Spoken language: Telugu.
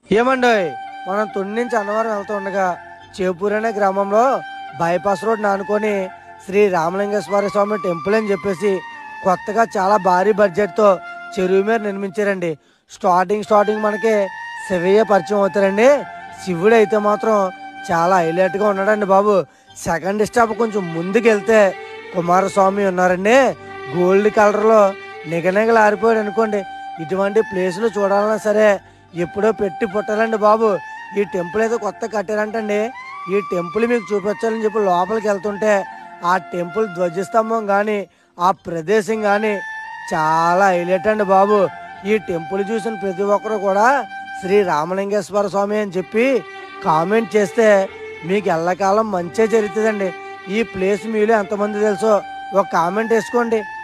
ఏమండోయ్ మనం తుని నుంచి అన్నవరం వెళ్తూ ఉండగా చేపూర్ అనే గ్రామంలో బైపాస్ రోడ్ నానుకొని శ్రీ రామలింగేశ్వర స్వామి టెంపుల్ అని చెప్పేసి కొత్తగా చాలా భారీ బడ్జెట్తో చెరువు మీద నిర్మించారండి స్టార్టింగ్ స్టార్టింగ్ మనకి శివయ్య పరిచయం అవుతారండి శివుడు అయితే మాత్రం చాలా హైలైట్గా ఉన్నాడండి బాబు సెకండ్ స్టాప్ కొంచెం ముందుకు వెళ్తే కుమారస్వామి ఉన్నారండి గోల్డ్ కలర్లో నిగనిగలు ఆరిపోయాడు అనుకోండి ఇటువంటి ప్లేసులు చూడాలన్నా సరే ఎప్పుడో పెట్టి పుట్టాలండి బాబు ఈ టెంపుల్ ఏదో కొత్త కట్టారంటండి ఈ టెంపుల్ మీకు చూపించాలని చెప్పి లోపలికి వెళ్తుంటే ఆ టెంపుల్ ధ్వజస్తంభం కానీ ఆ ప్రదేశం కానీ చాలా హైలైట్ అండి బాబు ఈ టెంపుల్ చూసిన ప్రతి ఒక్కరు కూడా శ్రీ రామలింగేశ్వర స్వామి అని చెప్పి కామెంట్ చేస్తే మీకు ఎల్లకాలం మంచే జరుగుతుందండి ఈ ప్లేస్ మీలో ఎంతమంది తెలుసో ఒక కామెంట్ వేసుకోండి